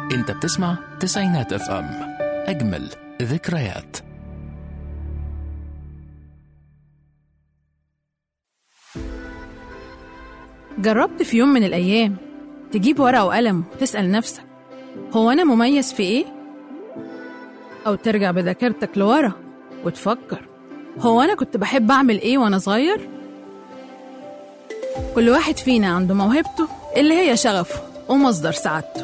انت بتسمع تسعينات اف ام اجمل ذكريات جربت في يوم من الأيام تجيب ورقة وقلم وتسأل نفسك هو أنا مميز في إيه؟ أو ترجع بذاكرتك لورا وتفكر هو أنا كنت بحب أعمل إيه وأنا صغير؟ كل واحد فينا عنده موهبته اللي هي شغفه ومصدر سعادته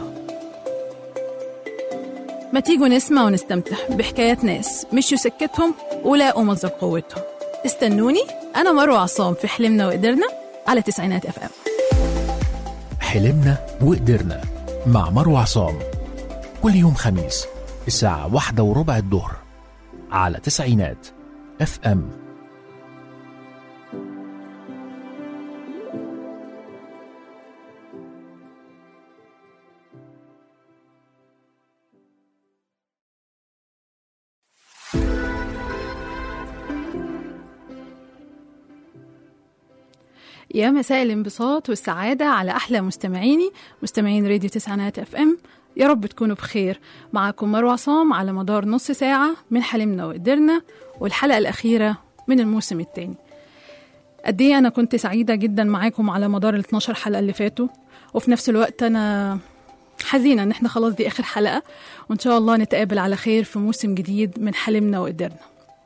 ما تيجوا نسمع ونستمتع بحكايات ناس مشوا سكتهم ولاقوا مصدر قوتهم استنوني أنا مروة عصام في حلمنا وقدرنا على تسعينات اف ام حلمنا وقدرنا مع مروة عصام كل يوم خميس الساعة واحدة وربع الظهر على تسعينات اف ام يا مساء الانبساط والسعادة على أحلى مستمعيني مستمعين راديو تسعينات اف ام يا رب تكونوا بخير معاكم مروة عصام على مدار نص ساعة من حلمنا وقدرنا والحلقة الأخيرة من الموسم الثاني قد ايه أنا كنت سعيدة جدا معاكم على مدار ال 12 حلقة اللي فاتوا وفي نفس الوقت أنا حزينة إن احنا خلاص دي آخر حلقة وإن شاء الله نتقابل على خير في موسم جديد من حلمنا وقدرنا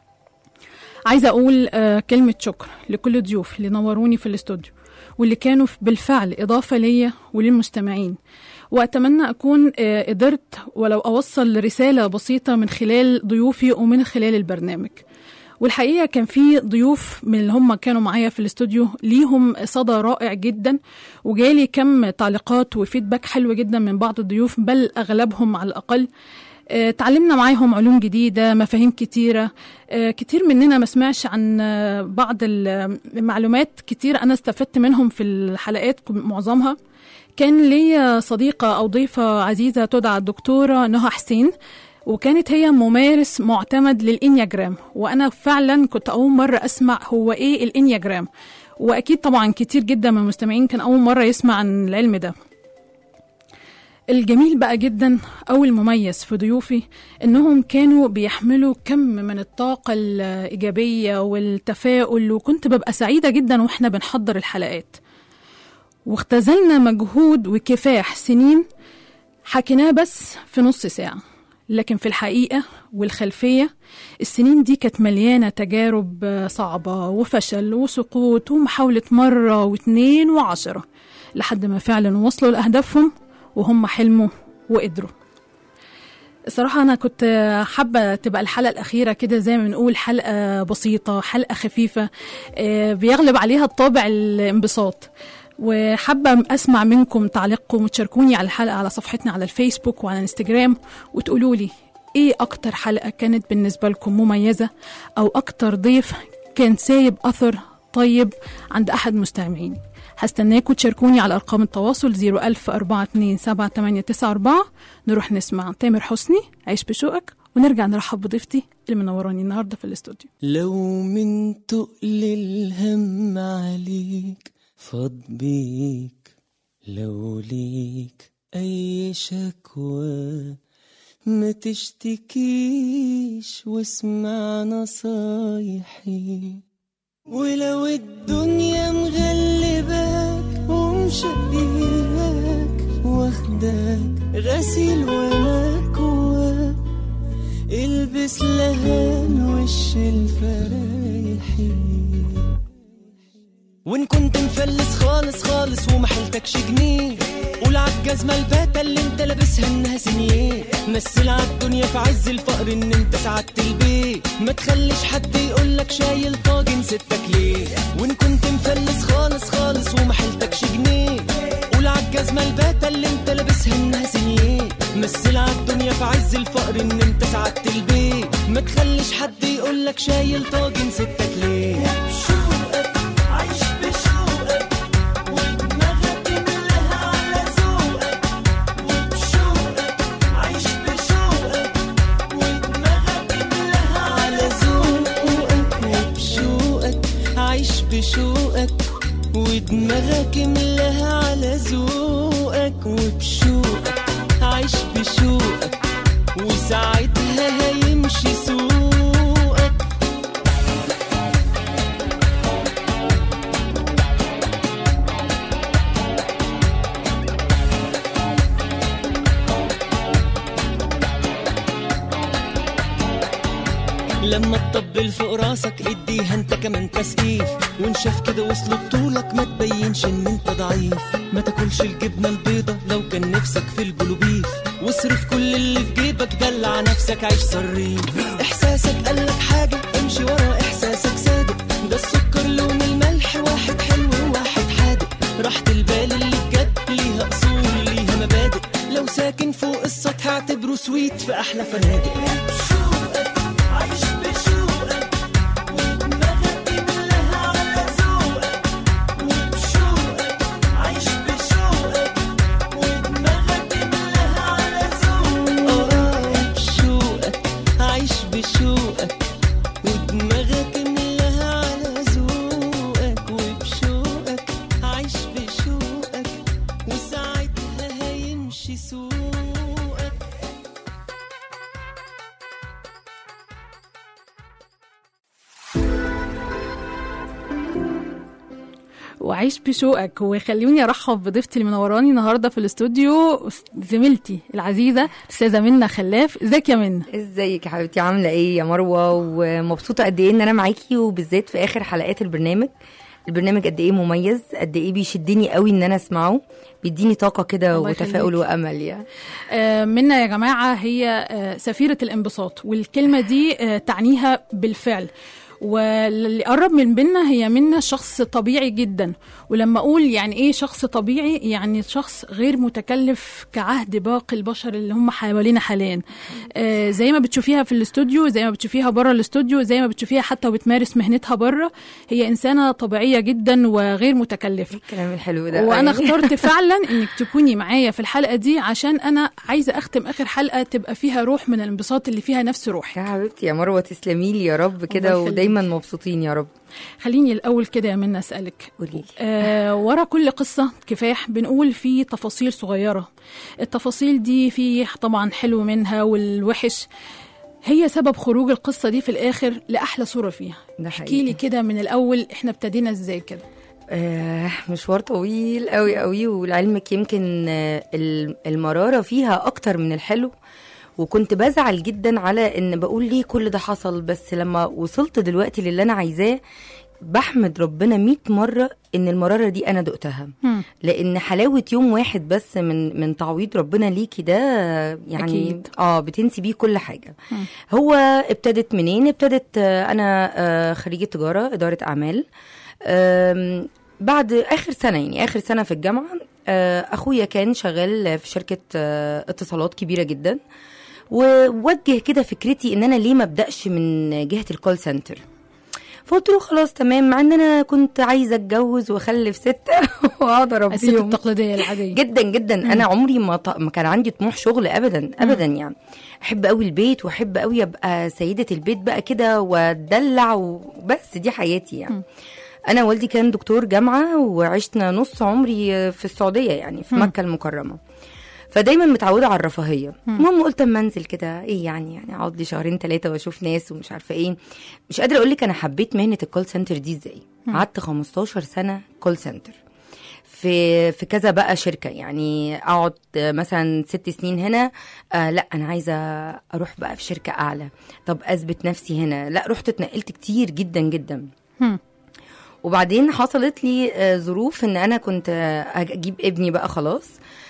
عايزة أقول آه، كلمة شكر لكل الضيوف اللي نوروني في الاستوديو واللي كانوا بالفعل إضافة ليا وللمستمعين وأتمنى أكون آه، قدرت ولو أوصل رسالة بسيطة من خلال ضيوفي ومن خلال البرنامج والحقيقة كان في ضيوف من اللي هم كانوا معايا في الاستوديو ليهم صدى رائع جدا وجالي كم تعليقات وفيدباك حلو جدا من بعض الضيوف بل أغلبهم على الأقل آه، اتعلمنا معاهم علوم جديدة مفاهيم كتيرة آه، كتير مننا ما سمعش عن آه، بعض المعلومات كتير أنا استفدت منهم في الحلقات معظمها كان ليا صديقة أو ضيفة عزيزة تدعى الدكتورة نهى حسين وكانت هي ممارس معتمد للإنياجرام وأنا فعلا كنت أول مرة أسمع هو إيه الإنياجرام وأكيد طبعا كتير جدا من المستمعين كان أول مرة يسمع عن العلم ده الجميل بقى جدا أو المميز في ضيوفي إنهم كانوا بيحملوا كم من الطاقة الإيجابية والتفاؤل وكنت ببقى سعيدة جدا وإحنا بنحضر الحلقات واختزلنا مجهود وكفاح سنين حكيناه بس في نص ساعة لكن في الحقيقة والخلفية السنين دي كانت مليانة تجارب صعبة وفشل وسقوط ومحاولة مرة واتنين وعشرة لحد ما فعلا وصلوا لأهدافهم وهم حلموا وقدروا الصراحة أنا كنت حابة تبقى الحلقة الأخيرة كده زي ما بنقول حلقة بسيطة حلقة خفيفة آه، بيغلب عليها الطابع الانبساط وحابة أسمع منكم تعليقكم وتشاركوني على الحلقة على صفحتنا على الفيسبوك وعلى الانستجرام وتقولوا لي إيه أكتر حلقة كانت بالنسبة لكم مميزة أو أكتر ضيف كان سايب أثر طيب عند أحد مستمعيني هستناكم تشاركوني على أرقام التواصل 010427894 نروح نسمع تامر حسني عيش بشوقك ونرجع نرحب بضيفتي اللي منوراني النهارده في الاستوديو لو من تقل الهم عليك فاض بيك لو ليك أي شكوى ما تشتكيش واسمع نصايحي ولو الدنيا مغلباك ومشقياك واخداك غسيل ومكواك البس لهان وش الفرايحي وان كنت مفلس خالص خالص وما حيلتكش جنيه قول عالجزمة الباتة اللي انت لابسها انها سنيه مثل عالدنيا في عز الفقر ان انت سعدت البيت ما تخليش حد يقولك شايل طاجن ستك ليه وان كنت مفلس خالص خالص وما حيلتكش جنيه قول عالجزمة الباتة اللي انت لابسها انها سنيه مثل عالدنيا في عز الفقر ان انت سعدت البيت ما تخليش حد يقولك شايل طاجن ستك ليه بشوقك عايش بشوقك ودماغك ملها على ذوقك وبشوقك عايش بشوقك ودماغك ملها على ذوقك وبشوقك عايش بشوقك ودماغك ملها على ذوقك وبشوقك عايش بشوقك لما تطبل فوق راسك اديها انت كمان تسقيف وان شاف كده وصل بطولك ما تبينش ان انت ضعيف ما تاكلش الجبنه البيضه لو كان نفسك في البلوبيف واصرف كل اللي في جيبك دلع نفسك عيش صريف احساسك قالك حاجه امشي ورا احساسك صادق ده السكر لون الملح واحد حلو وواحد حادق راحة البال اللي بجد ليها اصول ليها مبادئ لو ساكن فوق السطح اعتبره سويت في احلى فنادق عايش بشوقك ودماغك كلها على ذوقك وبشوقك عايش بشوقك ودماغك كلها على ذوقك اه بشوقك عايش بشوقك ودماغك كلها على ذوقك وبشوقك عايش بشوقك وساعتها هيمشي سوقك وعيش بشوقك وخلوني ارحب بضيفتي اللي منوراني النهارده في الاستوديو زميلتي العزيزه استاذه منى خلاف ازيك يا منى ازيك يا حبيبتي عامله ايه يا مروه ومبسوطه قد ايه ان انا معاكي وبالذات في اخر حلقات البرنامج البرنامج قد ايه مميز قد ايه بيشدني قوي ان انا اسمعه بيديني طاقه كده الله وتفاؤل يخليك. وامل يعني آه، منى يا جماعه هي آه، سفيره الانبساط والكلمه دي آه، تعنيها بالفعل واللي قرب من بينا هي منا شخص طبيعي جدا ولما اقول يعني ايه شخص طبيعي يعني شخص غير متكلف كعهد باقي البشر اللي هم حوالينا حاليا آه زي ما بتشوفيها في الاستوديو زي ما بتشوفيها بره الاستوديو زي ما بتشوفيها حتى وبتمارس مهنتها بره هي انسانه طبيعيه جدا وغير متكلفه الكلام الحلو ده وانا أيوة. اخترت فعلا انك تكوني معايا في الحلقه دي عشان انا عايزه اختم اخر حلقه تبقى فيها روح من الانبساط اللي فيها نفس روحي يا حبيبتي يا مروه تسلمي لي يا رب كده يخليك. ودايما مبسوطين يا رب خليني الاول كده يا منى اسالك قولي لي آه ورا كل قصة كفاح بنقول في تفاصيل صغيرة التفاصيل دي في طبعا حلو منها والوحش هي سبب خروج القصة دي في الآخر لأحلى صورة فيها ده احكي لي حقيقي كده من الأول احنا ابتدينا ازاي كده آه مشوار طويل قوي قوي ولعلمك يمكن آه، ال- المرارة فيها أكتر من الحلو وكنت بزعل جدا على ان بقول ليه كل ده حصل بس لما وصلت دلوقتي للي انا عايزاه بحمد ربنا 100 مرة ان المرارة دي انا دقتها هم. لان حلاوة يوم واحد بس من من تعويض ربنا ليكي ده يعني أكيد. اه بتنسي بيه كل حاجة مم. هو ابتدت منين ابتدت آه، انا آه، خريجة تجارة إدارة أعمال آم، بعد آخر سنة يعني آخر سنة في الجامعة آه، أخويا كان شغال في شركة آه، اتصالات كبيرة جدا ووجه كده فكرتي ان انا ليه ما ابداش من جهه الكول سنتر فقلت له خلاص تمام مع ان انا كنت عايزه اتجوز واخلف سته واقعد الست اربيهم التقليدية العادية جدا جدا انا عمري ما, ط... ما كان عندي طموح شغل ابدا ابدا يعني احب قوي البيت واحب قوي ابقى سيده البيت بقى كده واتدلع وبس دي حياتي يعني انا والدي كان دكتور جامعه وعشنا نص عمري في السعوديه يعني في مم. مكه المكرمه فدايما متعوده على الرفاهيه المهم قلت اما انزل كده ايه يعني يعني اقعد لي شهرين ثلاثه واشوف ناس ومش عارفه ايه مش قادره اقول لك انا حبيت مهنه الكول سنتر دي ازاي قعدت 15 سنه كول سنتر في في كذا بقى شركه يعني اقعد مثلا ست سنين هنا آه لا انا عايزه اروح بقى في شركه اعلى طب اثبت نفسي هنا لا رحت اتنقلت كتير جدا جدا هم. وبعدين حصلت لي آه، ظروف ان انا كنت آه، اجيب ابني بقى خلاص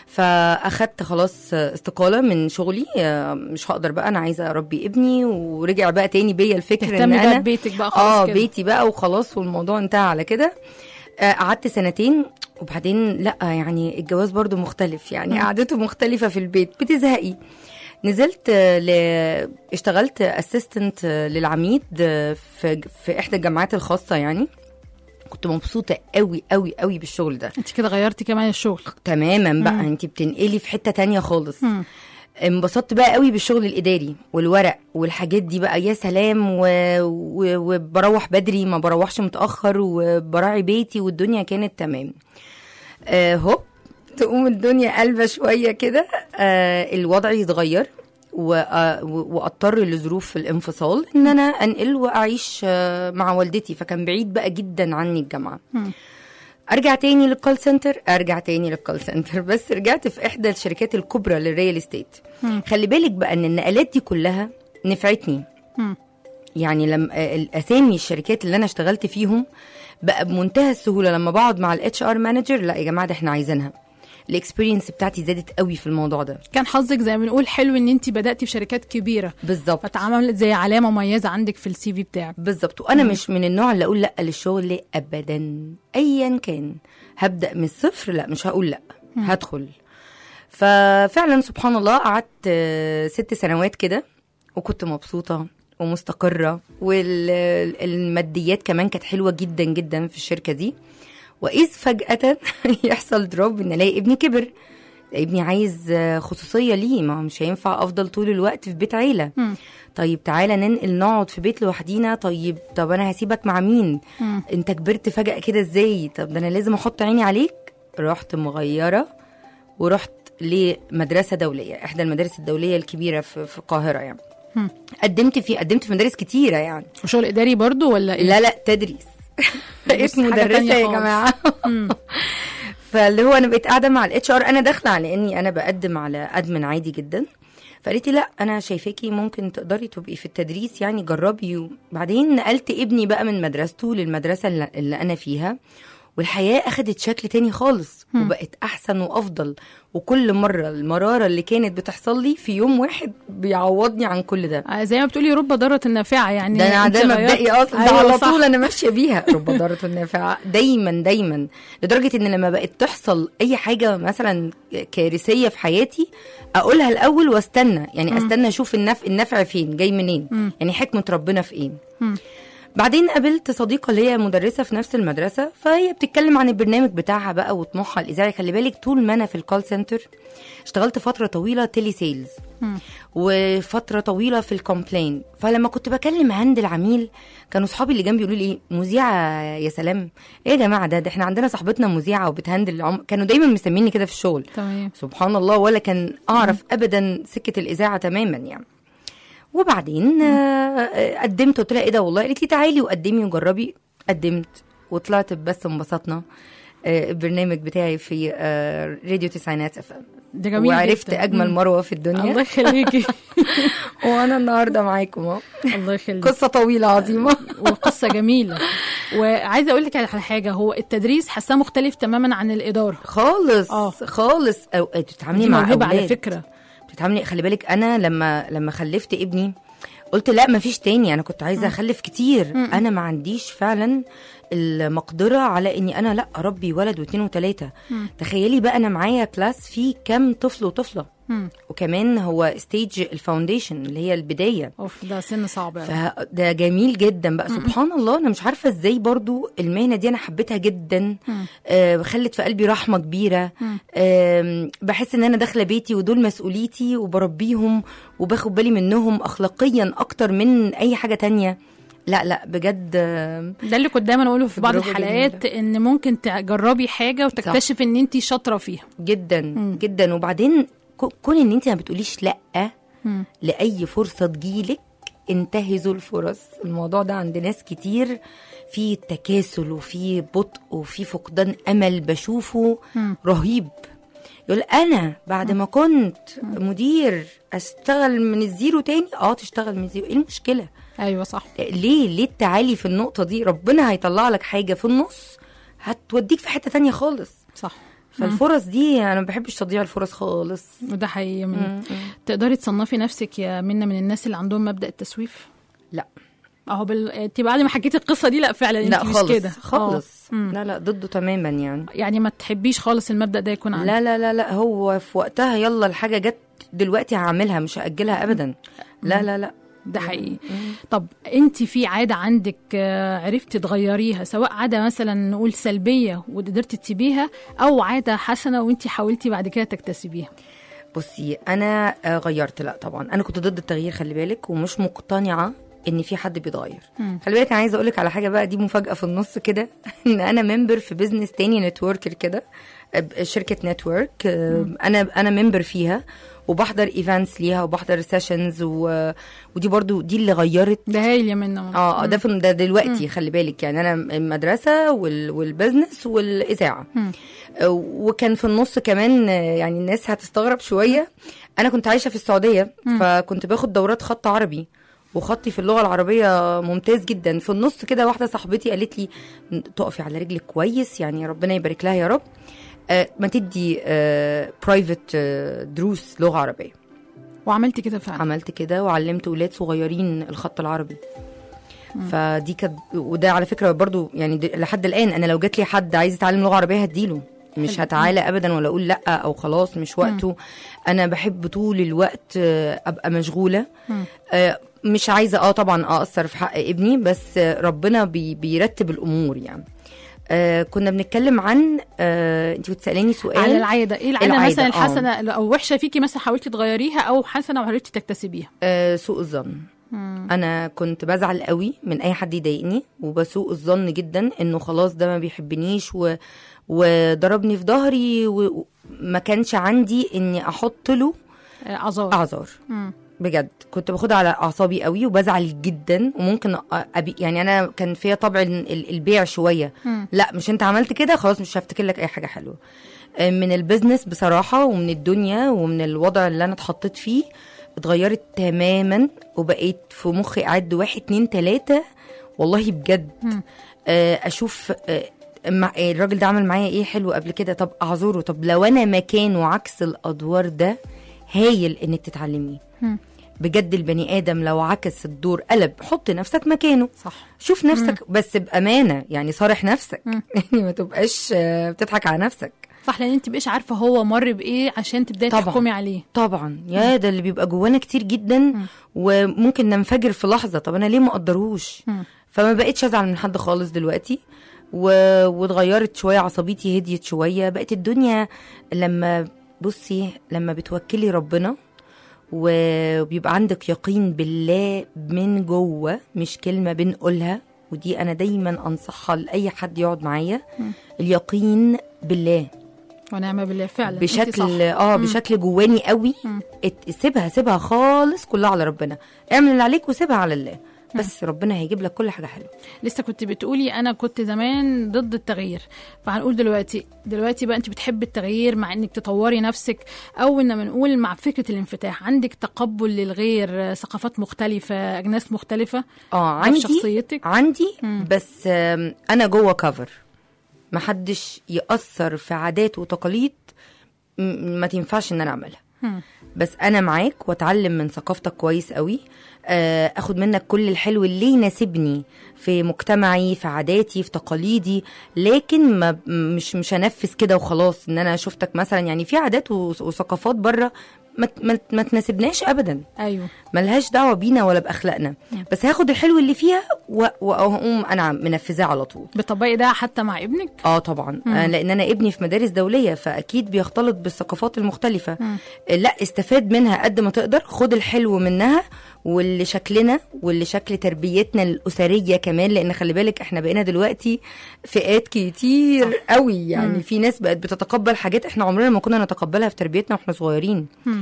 فاخدت خلاص آه، استقاله من شغلي آه، مش هقدر بقى انا عايزه اربي ابني ورجع بقى تاني بيا الفكر ان تهتمي بقى انا ببيتك بقى خلاص اه كده. بيتي بقى وخلاص والموضوع انتهى على كده آه، قعدت سنتين وبعدين لا يعني الجواز برضو مختلف يعني قعدته مختلفه في البيت بتزهقي نزلت آه، ل... اشتغلت اسيستنت للعميد آه، في في احدى الجامعات الخاصه يعني كنت مبسوطه قوي قوي قوي بالشغل ده انت كده غيرتي كمان الشغل تماما بقى مم. انت بتنقلي في حته تانية خالص هم. انبسطت بقى قوي بالشغل الاداري والورق والحاجات دي بقى يا سلام و... و... وبروح بدري ما بروحش متاخر وبراعي بيتي والدنيا كانت تمام آه هوب تقوم الدنيا قلبه شويه كده آه الوضع يتغير و- آه، و- واضطر لظروف الانفصال ان انا انقل واعيش آه، مع والدتي فكان بعيد بقى جدا عني الجامعه هم. ارجع تاني للكول سنتر ارجع تاني للكول سنتر بس رجعت في احدى الشركات الكبرى للريال استيت مم. خلي بالك بقى ان النقلات دي كلها نفعتني هم. يعني لما الاسامي الشركات اللي انا اشتغلت فيهم بقى بمنتهى السهوله لما بقعد مع الاتش ار مانجر لا يا جماعه ده احنا عايزينها الاكسبيرينس بتاعتي زادت قوي في الموضوع ده كان حظك زي ما بنقول حلو ان انت بداتي في شركات كبيره بالظبط فتعاملت زي علامه مميزه عندك في السي في بتاعك بالظبط وانا مش من النوع اللي اقول لا للشغل ابدا ايا كان هبدا من الصفر لا مش هقول لا هدخل ففعلا سبحان الله قعدت آه، ست سنوات كده وكنت مبسوطه ومستقره والماديات كمان كانت حلوه جدا جدا في الشركه دي واذ فجاه يحصل دروب ان الاقي ابني كبر ابني عايز آه، خصوصيه ليه ما هو مش هينفع افضل طول الوقت في بيت عيله مم. طيب تعالى ننقل نقعد في بيت لوحدينا طيب طب انا هسيبك مع مين مم. انت كبرت فجأة كده ازاي طب ده انا لازم احط عيني عليك رحت مغيرة ورحت لمدرسة دولية احدى المدارس الدولية الكبيرة في, في القاهرة يعني مم. قدمت في قدمت في مدارس كتيرة يعني وشغل اداري برضو ولا ايه لا لا تدريس بقيت حاجة مدرسة تانية يا خالص. جماعة فاللي هو انا بقيت قاعده مع الاتش ار انا داخله على اني انا بقدم على ادمن عادي جدا فقالت لي لا انا شايفاكي ممكن تقدري تبقي في التدريس يعني جربي وبعدين نقلت ابني بقى من مدرسته للمدرسه اللي, اللي انا فيها والحياه اخدت شكل تاني خالص وبقت احسن وافضل وكل مره المراره اللي كانت بتحصل لي في يوم واحد بيعوضني عن كل ده آه، زي ما بتقولي رب ضارة نافعة يعني ده انا أنت ده غيرت- مبدئي اصلا ده أيوة على صح. طول انا ماشيه بيها رب ضاره النافعه دايما دايما لدرجه ان لما بقت تحصل اي حاجه مثلا كارثيه في حياتي اقولها الاول واستنى يعني استنى اشوف النفع النفع فين جاي منين مم. يعني حكمه ربنا في ايه مم. بعدين قابلت صديقه اللي هي مدرسه في نفس المدرسه فهي بتتكلم عن البرنامج بتاعها بقى وطموحها الاذاعي خلي بالك طول ما انا في الكول سنتر اشتغلت فتره طويله تيلي سيلز مم. وفتره طويله في الكومبلين فلما كنت بكلم عند العميل كانوا صحابي اللي جنبي يقولوا لي ايه مذيعه يا سلام ايه يا جماعه ده, ده احنا عندنا صاحبتنا مذيعه وبتهندل العم... كانوا دايما مسميني كده في الشغل تمام سبحان الله ولا كان اعرف ابدا سكه الاذاعه تماما يعني وبعدين آه، آه، قدمت قلت لها ايه ده والله قالت لي تعالي وقدمي وجربي قدمت وطلعت بس انبسطنا آه، البرنامج بتاعي في آه، راديو تسعينات اف ام ده جميل وعرفت جداً. اجمل مم. مروه في الله الدنيا يخليكي وانا النهارده معاكم اهو الله يخليك قصه طويله عظيمه وقصه جميله وعايزه اقول لك على حاجه هو التدريس حاساه مختلف تماما عن الاداره خالص آه. خالص أو بتتعاملي دي مع موهبه على أولاد. فكره بتتعاملي خلي بالك انا لما لما خلفت ابني قلت لا مفيش تاني انا كنت عايزه اخلف كتير انا ما عنديش فعلا المقدره على اني انا لا اربي ولد واثنين وثلاثه تخيلي بقى انا معايا كلاس فيه كام طفل وطفله مم. وكمان هو ستيج الفاونديشن اللي هي البدايه اوف ده سن صعب أوي. فده جميل جدا بقى سبحان الله انا مش عارفه ازاي برضو المهنه دي انا حبيتها جدا آه خلت في قلبي رحمه كبيره آه بحس ان انا داخله بيتي ودول مسؤوليتي وبربيهم وباخد بالي منهم اخلاقيا اكتر من اي حاجه تانية لا لا بجد آه، ده اللي كنت دايما اقوله في بعض تجربة الحلقات ان ممكن تجربي حاجه وتكتشف ان انت شاطره فيها جدا جدا وبعدين كو- كون ان انت ما بتقوليش لا مم. لاي فرصه تجيلك انتهزوا الفرص الموضوع ده عند ناس كتير في تكاسل وفي بطء وفي فقدان امل بشوفه مم. رهيب يقول انا بعد ما كنت مدير اشتغل من الزيرو تاني اه تشتغل من الزيرو ايه المشكله ايوه صح ليه ليه التعالي في النقطه دي ربنا هيطلع لك حاجه في النص هتوديك في حته تانية خالص صح فالفرص دي انا ما بحبش تضييع الفرص خالص وده حقيقي من تقدري تصنفي نفسك يا منى من الناس اللي عندهم مبدا التسويف لا اهو بال... انت بعد ما حكيتي القصه دي لا فعلا انت لا مش خالص كده خالص آه. مم. لا لا ضده تماما يعني يعني ما تحبيش خالص المبدا ده يكون عندك لا لا لا لا هو في وقتها يلا الحاجه جت دلوقتي هعملها مش هاجلها ابدا لا لا لا ده حقيقي طب انت في عاده عندك آه، عرفتي تغيريها سواء عاده مثلا نقول سلبيه وقدرتي تسيبيها او عاده حسنه وانت حاولتي بعد كده تكتسبيها بصي انا آه، غيرت لا طبعا انا كنت ضد التغيير خلي بالك ومش مقتنعه ان في حد بيتغير مم. خلي بالك انا عايزه اقول لك على حاجه بقى دي مفاجاه في النص كده ان انا ممبر في بزنس تاني نتوركر كده آه، شركه نتورك آه، انا انا ممبر فيها وبحضر ايفنتس ليها وبحضر سيشنز و... ودي برضو دي اللي غيرت ده هايل يا منى اه آه، ده في ده دلوقتي خلي بالك يعني انا المدرسه وال والبزنس والاذاعه مم. آه، وكان في النص كمان آه، يعني الناس هتستغرب شويه انا كنت عايشه في السعوديه فكنت باخد دورات خط عربي وخطي في اللغه العربيه ممتاز جدا في النص كده واحده صاحبتي قالت لي تقفي على رجلك كويس يعني ربنا يبارك لها يا رب آه ما تدي برايفت دروس لغه عربيه وعملتي كده فعلا عملت كده وعلمت ولاد صغيرين الخط العربي فدي كانت وده على فكره برضو يعني د- لحد الان انا لو جات لي حد عايز يتعلم لغه عربيه هديله مش حلو. هتعالى ابدا ولا اقول لا او خلاص مش وقته انا بحب طول الوقت آه، ابقى مشغوله مم. آه، مش عايزه اه طبعا اقصر في حق ابني بس آه، ربنا بي بيرتب الامور يعني آه كنا بنتكلم عن آه انت بتساليني سؤال على العاده ايه العاده العادة، مثلا آه. الحسنه او وحشه فيكي مثلا حاولتي تغيريها او حسنه وعرفتي تكتسبيها آه سوء الظن انا كنت بزعل قوي من اي حد يضايقني وبسوء الظن جدا انه خلاص ده ما بيحبنيش و... وضربني في ظهري و- وما كانش عندي اني احط له آه، اعذار اعذار مم. بجد كنت باخدها على اعصابي قوي وبزعل جدا وممكن أ- أبي يعني انا كان فيا طبع ال- ال- البيع شويه مم. لا مش انت عملت كده خلاص مش هفتكر لك اي حاجه حلوه آه، من البيزنس بصراحه ومن الدنيا ومن الوضع اللي انا اتحطيت فيه اتغيرت تماما وبقيت في مخي اعد واحد اتنين تلاته والله بجد مم. آه، اشوف آه، مع آه، الراجل ده عمل معايا ايه حلو قبل كده طب اعذره طب لو انا مكانه عكس الادوار ده هايل انك تتعلميه مم. بجد البني ادم لو عكس الدور قلب حط نفسك مكانه صح شوف نفسك بس بامانه يعني صارح نفسك مم. يعني ما تبقاش آه، بتضحك على نفسك صح لان انت مبقيش عارفه هو مر بايه عشان تبداي طبعاً. تحكمي عليه طبعا يا ده اللي بيبقى جوانا كتير جدا وممكن ننفجر في لحظه طب انا ليه ما اقدرهوش مم. فما بقتش ازعل من حد خالص دلوقتي و... واتغيرت شويه عصبيتي هديت شويه بقت الدنيا لما بصي لما بتوكلي ربنا وبيبقى عندك يقين بالله من جوه مش كلمه بنقولها ودي انا دايما انصحها لاي حد يقعد معايا اليقين بالله ونعم بالله فعلا انت صح. بشكل اه بشكل جواني قوي مم. ات- سيبها سيبها خالص كلها على ربنا اعمل اللي عليك وسيبها على الله بس ربنا هيجيب لك كل حاجه حلوه لسه كنت بتقولي انا كنت زمان ضد التغيير فهنقول دلوقتي دلوقتي بقى انت بتحبي التغيير مع انك تطوري نفسك او انما نقول مع فكره الانفتاح عندك تقبل للغير آه، ثقافات مختلفه اجناس مختلفه اه ده في عندي شخصيتك عندي مم. بس آم، انا جوه كفر محدش ياثر في عادات وتقاليد م- ما تنفعش ان انا اعملها مم. بس انا معاك واتعلم من ثقافتك كويس قوي آه، اخد منك كل الحلو اللي يناسبني في مجتمعي في عاداتي في تقاليدي لكن ما مش مش هنفذ كده وخلاص ان انا شفتك مثلا يعني في عادات وث- وثقافات بره ما, ما, ما تناسبناش ابدا ايوه ملهاش دعوه بينا ولا باخلاقنا بس هاخد الحلو اللي فيها و- واقوم انا منفذاه على طول بتطبقي ده حتى مع ابنك اه طبعا آه لان انا ابني في مدارس دوليه فاكيد بيختلط بالثقافات المختلفه مم. آه لا استفاد منها قد ما تقدر خد الحلو منها واللي شكلنا واللي شكل تربيتنا الاسريه كمان لان خلي بالك احنا بقينا دلوقتي فئات كتير قوي يعني في ناس بقت بتتقبل حاجات احنا عمرنا ما كنا نتقبلها في تربيتنا واحنا صغيرين مم.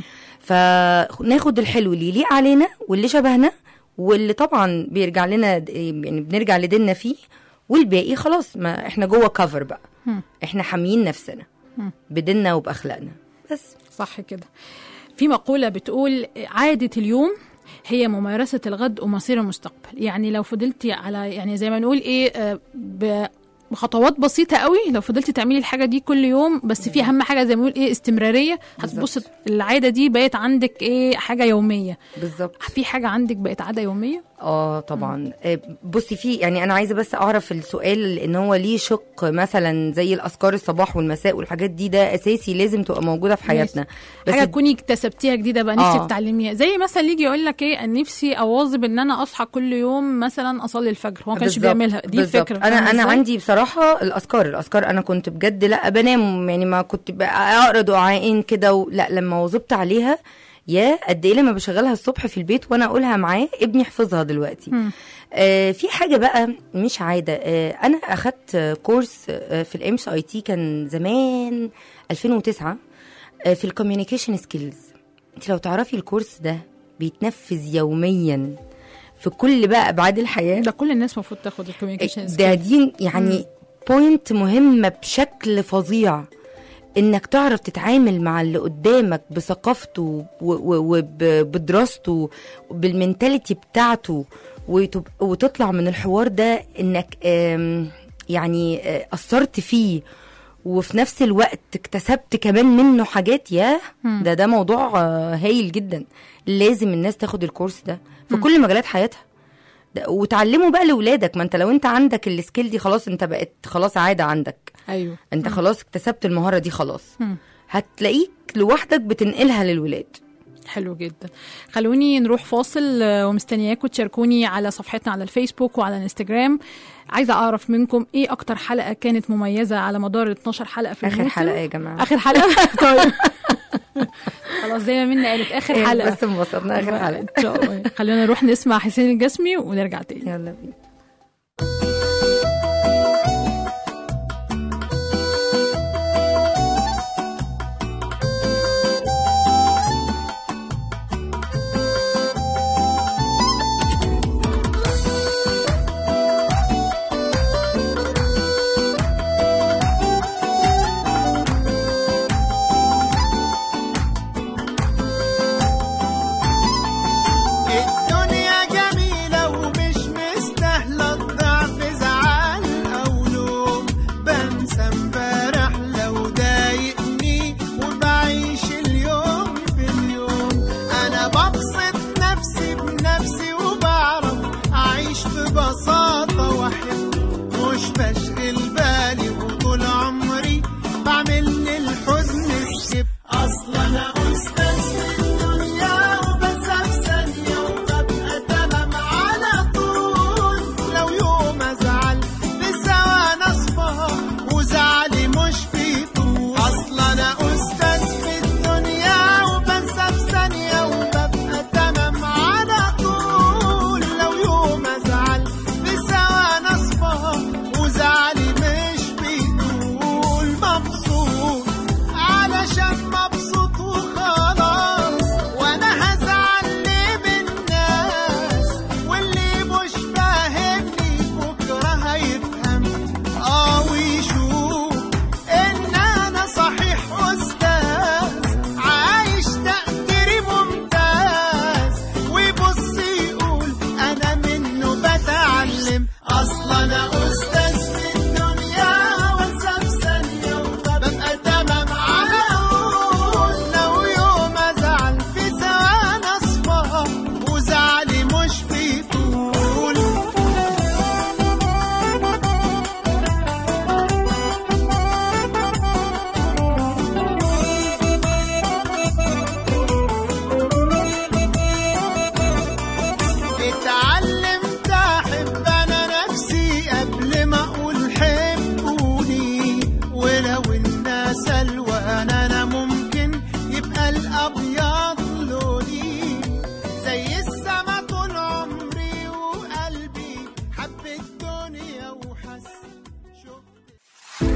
فناخد الحلو اللي يليق علينا واللي شبهنا واللي طبعا بيرجع لنا د- يعني بنرجع لديننا فيه والباقي خلاص ما احنا جوه كفر بقى مم. احنا حاميين نفسنا مم. بديننا وباخلاقنا بس صح كده في مقولة بتقول عادة اليوم هي ممارسة الغد ومصير المستقبل يعني لو فضلتي على يعني زي ما نقول ايه آه، ب- بخطوات بسيطة قوي لو فضلتي تعملي الحاجة دي كل يوم بس في أهم حاجة زي ما نقول ايه استمرارية هتبص العادة دي بقت عندك ايه حاجة يومية بالظبط في حاجة عندك بقت عادة يومية اه طبعا آه، بصي في يعني انا عايزه بس اعرف السؤال لان هو ليه شق مثلا زي الاذكار الصباح والمساء والحاجات دي ده اساسي لازم تبقى موجوده في حياتنا حاجة تكوني اكتسبتيها جديدة بقى نفسك آه. تعلميها زي مثلا اللي يجي يقول لك ايه أنا نفسي اواظب ان انا اصحى كل يوم مثلا اصلي الفجر هو ما كانش بالظبط، بيعملها دي بالظبط. الفكرة انا فاهمة انا إزاي؟ عندي بصراحه الاذكار الاذكار انا كنت بجد لا بنام يعني ما كنت بقى اقرا دعائين كده و- لا لما واظبت عليها يا قد ايه لما بشغلها الصبح في البيت وانا اقولها معاه ابني حفظها دلوقتي مم. آه في حاجه بقى مش عاده آه انا اخدت آه، كورس آه في الام اي تي كان زمان 2009 آه في الكوميونيكيشن سكيلز انت لو تعرفي الكورس ده بيتنفذ يوميا في كل بقى ابعاد الحياه ده كل الناس المفروض تاخد الكوميونيكيشن ده دي يعني بوينت مهمة بشكل فظيع انك تعرف تتعامل مع اللي قدامك بثقافته وبدراسته وبالمنتاليتي بتاعته وتب- وتطلع من الحوار ده انك آم، يعني آه، اثرت فيه وفي نفس الوقت اكتسبت كمان منه حاجات ياه ده ده موضوع آه، هايل جدا لازم الناس تاخد الكورس ده في كل مجالات حياتها ده وتعلمه بقى لاولادك ما انت لو انت عندك السكيل دي خلاص انت بقت خلاص عاده عندك ايوه انت خلاص اكتسبت المهاره دي خلاص مم. هتلاقيك لوحدك بتنقلها للولاد حلو جدا خلوني نروح فاصل آه، ومستنياكم تشاركوني على صفحتنا على الفيسبوك وعلى الانستجرام عايزه اعرف منكم ايه اكتر حلقه كانت مميزه على مدار ال 12 حلقه في اخر الموسم حلقه يا جماعه اخر حلقه طيب خلاص زي ما منى قالت اخر إيه، حلقه بس انبسطنا اخر حلقه ان شاء الله خلونا نروح نسمع حسين الجسمي ونرجع تاني يلا بينا الدنيا جميلة ومش مستاهلة الضعف زعل أو لوم بنسى امبارح لو ضايقني وبعيش اليوم في اليوم أنا ببسط نفسي بنفسي وبعرف أعيش ببساطة وأحب مش بشغل بالي وطول عمري بعمل للحزن سكيب أصلا أنا أستاذ في الدنيا وبنسى في ثانية وببقى تمام على طول لو يوم أزعل في ثواني أصفى وزعلي مش بيطول أصلا أنا أستاذ في الدنيا وبنسى في ثانية وببقى تمام على طول لو يوم أزعل في ثواني أصفى وزعلي مش بيطول مبسوط علشان مبسوط وخلاص وانا هزعل ليه بالناس واللي مش فاهمني بكره هيفهم اه ويشوف ان انا صحيح استاذ عايش تقديري ممتاز ويبص يقول انا منه بتعلم اصلا انا استاذ في الدنيا وانسى في ثانيه وببقى تمام على طول لو يوم ازعل في ثواني اصفى وزعلي مش بيطول اتعلمت احب انا نفسي قبل ما اقول حبوني ولو الناس الوان انا ممكن يبقى الابيض لوني زي السما طول عمري وقلبي حب الدنيا وحس شفت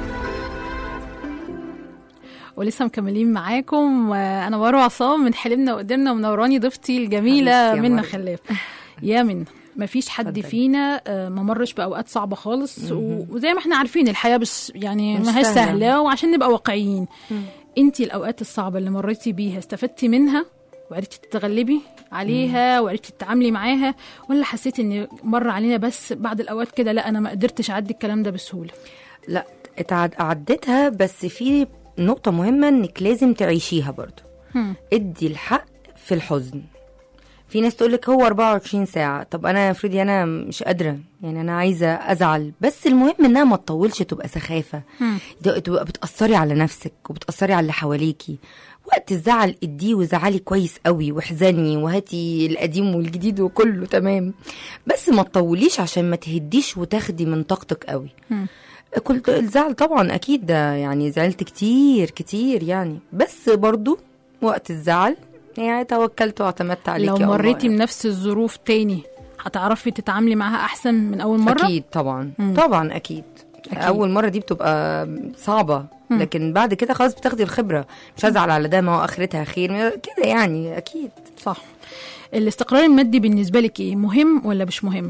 ولسه مكملين معاكم وانا مروه عصام من حلمنا وقدرنا ومنوراني ضيفتي الجميله حبيبتي يا منى مروة. خلاف يا من مفيش حد اتفضلي. فينا آه، ما مرش باوقات صعبه خالص و- وزي ما احنا عارفين الحياه بس يعني مش ما هيش سهلة. سهله وعشان نبقى واقعيين انتي الاوقات الصعبه اللي مريتي بيها استفدتي منها وعرفتي تتغلبي عليها وعرفتي تتعاملي معاها ولا حسيتي ان مر علينا بس بعد الاوقات كده لا انا ما قدرتش اعدي الكلام ده بسهوله لا اتعد- عديتها بس في نقطة مهمة انك لازم تعيشيها برضو هم. ادي الحق في الحزن في ناس تقولك هو 24 ساعة طب انا افرضي انا مش قادرة يعني انا عايزة ازعل بس المهم انها ما تطولش تبقى سخافة هم. ده- تبقى بتأثري على نفسك وبتأثري على اللي حواليكي وقت الزعل اديه وزعلي كويس قوي واحزني وهاتي القديم والجديد وكله تمام بس ما تطوليش عشان ما تهديش وتاخدي من طاقتك قوي هم. كنت الزعل طبعا اكيد ده يعني زعلت كتير كتير يعني بس برضو وقت الزعل يعني توكلت واعتمدت عليك لو يا الله مريتي يعني. بنفس الظروف تاني هتعرفي تتعاملي معاها احسن من اول مره اكيد طبعا مم. طبعا اكيد. أكيد. اول مره دي بتبقى صعبه لكن بعد كده خلاص بتاخدي الخبره مش هزعل على ده ما هو اخرتها خير كده يعني اكيد صح الاستقرار المادي بالنسبه لك ايه مهم ولا مش مهم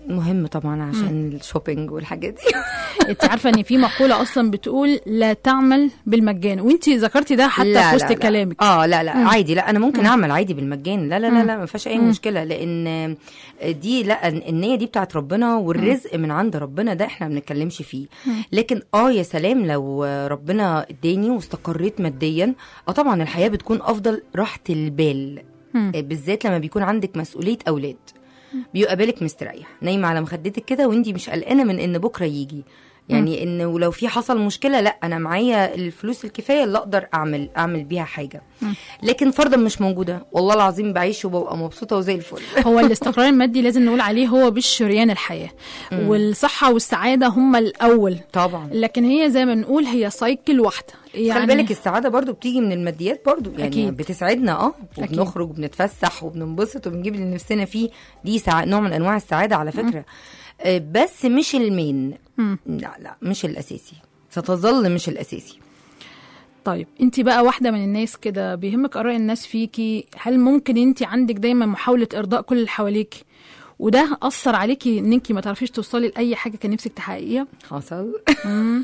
مهم طبعا عشان الشوبينج والحاجات دي انت عارفه ان في مقوله اصلا بتقول لا تعمل بالمجان وانت ذكرتي ده حتى لا في وسط لا لا. كلامك اه لا لا مم. عادي لا انا ممكن مم. اعمل عادي بالمجان لا لا لا مم. لا ما فيهاش اي مم. مشكله لان دي لا النيه دي بتاعت ربنا والرزق من عند ربنا ده احنا ما بنتكلمش فيه مم. لكن اه يا سلام لو ربنا اداني واستقريت ماديا اه طبعا الحياه بتكون افضل راحه البال مم. بالذات لما بيكون عندك مسؤوليه اولاد بيبقى بالك مستريح نايمه على مخدتك كده وانتي مش قلقانه من ان بكره يجي يعني ان ولو في حصل مشكله لا انا معايا الفلوس الكفايه اللي اقدر اعمل اعمل بيها حاجه مم. لكن فرضا مش موجوده والله العظيم بعيش وببقى مبسوطه وزي الفل هو الاستقرار المادي لازم نقول عليه هو بالشريان الحياه والصحه والسعاده هما الاول طبعا لكن هي زي ما نقول هي سايكل واحده خلي بالك السعاده برضو بتيجي من الماديات برضو يعني أكيد. أكيد. بتسعدنا اه أكيد. وبنخرج وبنتفسح وبننبسط وبنجيب اللي نفسنا فيه دي سع... نوع من انواع السعاده على فكره آه، بس مش المين مم. لا لا مش الاساسي ستظل مش الاساسي طيب انت بقى واحده من الناس كده بيهمك اراء الناس فيكي هل ممكن انت عندك دايما محاوله ارضاء كل اللي حواليك وده اثر عليكي ان انت ما تعرفيش توصلي لاي حاجه كان نفسك تحققيها حصل مم.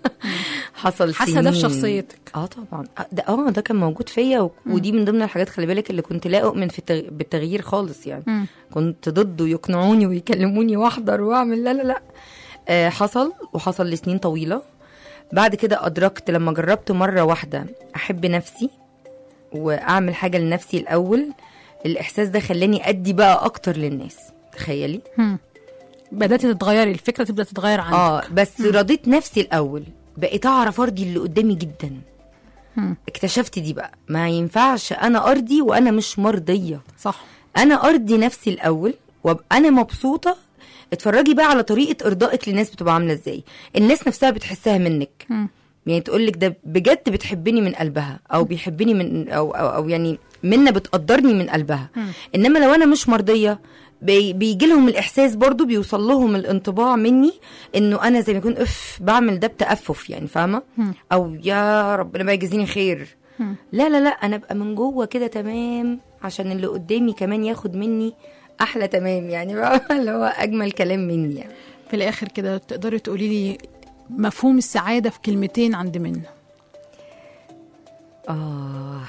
حصل حاسه ده في سنين. شخصيتك اه طبعا آه، ده اه ده كان موجود فيا و... ودي من ضمن الحاجات خلي بالك اللي كنت لا اؤمن في التغ... بالتغيير خالص يعني مم. كنت ضده يقنعوني ويكلموني واحضر واعمل لا لا لا آه حصل وحصل لسنين طويله بعد كده ادركت لما جربت مره واحده احب نفسي واعمل حاجه لنفسي الاول الاحساس ده خلاني ادي بقى اكتر للناس تخيلي مم. بداتي تتغيري الفكره تبدا تتغير عندك اه بس رضيت نفسي الاول بقيت اعرف ارضي اللي قدامي جدا مم. اكتشفت دي بقى ما ينفعش انا ارضي وانا مش مرضيه صح انا ارضي نفسي الاول وابقى انا مبسوطه اتفرجي بقى على طريقه ارضائك للناس بتبقى عامله ازاي الناس نفسها بتحسها منك مم. يعني تقول لك ده بجد بتحبني من قلبها او بيحبني من او او, أو يعني منا بتقدرني من قلبها انما لو انا مش مرضيه بي بيجي لهم الاحساس برضو بيوصل لهم الانطباع مني انه انا زي ما يكون اف بعمل ده بتأفف يعني فاهمه مم. او يا ربنا بقى يجازيني خير مم. لا لا لا انا ابقى من جوه كده تمام عشان اللي قدامي كمان ياخد مني احلى تمام يعني بقى اللي هو اجمل كلام مني يعني في الاخر كده تقدري تقولي لي مفهوم السعاده في كلمتين عند منى اه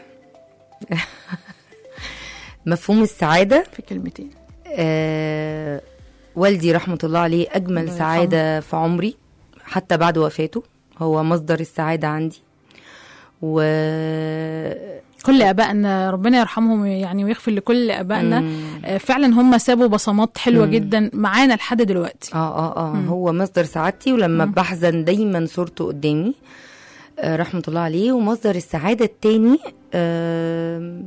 مفهوم السعاده في كلمتين آه والدي رحمه الله عليه اجمل الله سعاده في عمري حتى بعد وفاته هو مصدر السعاده عندي و كل ابائنا ربنا يرحمهم يعني ويغفر لكل ابائنا مم. آه، فعلا هم سابوا بصمات حلوه جدا معانا لحد دلوقتي اه اه اه هو مصدر سعادتي ولما بحزن دايما صورته قدامي آه رحمة الله عليه ومصدر السعادة التاني آه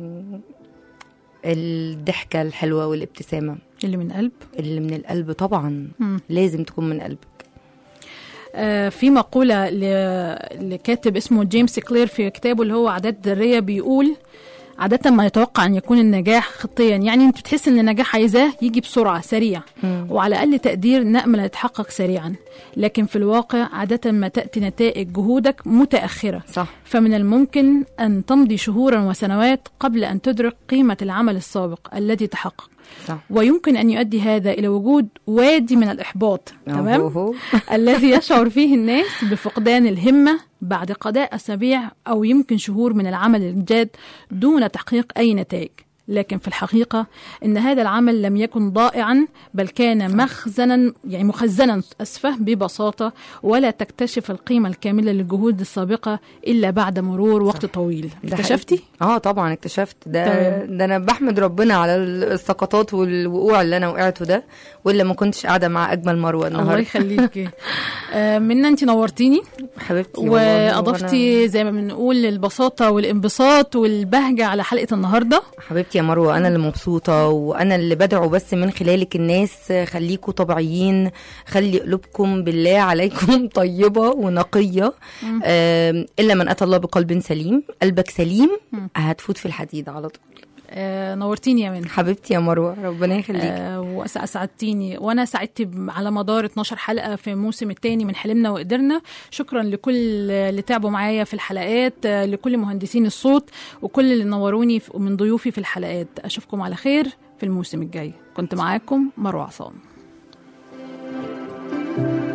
الضحكة الحلوة والابتسامة اللي من قلب اللي من القلب طبعا مم. لازم تكون من قلبك آه، في مقولة ل- لكاتب اسمه جيمس كلير في كتابه اللي هو عادات ذرية بيقول عادة ما يتوقع أن يكون النجاح خطيا يعني أنت بتحس أن النجاح عايزاه يجي بسرعة سريع وعلى أقل تقدير نأمل أن يتحقق سريعا لكن في الواقع عادة ما تأتي نتائج جهودك متأخرة صح فمن الممكن أن تمضي شهورا وسنوات قبل أن تدرك قيمة العمل السابق الذي تحقق صح ويمكن أن يؤدي هذا إلى وجود وادي من الإحباط تمام أهو. الذي يشعر فيه الناس بفقدان الهمة بعد قضاء أسابيع أو يمكن شهور من العمل الجاد دون تحقيق أي نتائج لكن في الحقيقة إن هذا العمل لم يكن ضائعا بل كان مخزنا يعني مخزنا أسفه ببساطة ولا تكتشف القيمة الكاملة للجهود السابقة إلا بعد مرور وقت طويل ده اكتشفتي؟ حقيقي. اه طبعا اكتشفت ده تمام. ده انا بحمد ربنا على السقطات والوقوع اللي انا وقعته ده واللي ما كنتش قاعده مع اجمل مروه الله النهارده يخليكي آه، منا انت نورتيني حبيبتي والله، واضفتي زي ما بنقول البساطه والانبساط والبهجه على حلقه النهارده حبيبتي يا مروه انا اللي مبسوطه وانا اللي بدعو بس من خلالك الناس خليكوا طبيعيين خلي قلوبكم بالله عليكم طيبه ونقيه آم، الا من اتى الله بقلب سليم قلبك سليم هتفوت في الحديد على طول آه، نورتيني يا منى حبيبتي يا مروه ربنا يخليك آه، واسعدتيني وانا سعدت ب- على مدار 12 حلقه في الموسم الثاني من حلمنا وقدرنا شكرا لكل اللي تعبوا معايا في الحلقات آه، لكل مهندسين الصوت وكل اللي نوروني في- من ضيوفي في الحلقات اشوفكم على خير في الموسم الجاي كنت معاكم مروه عصام الحب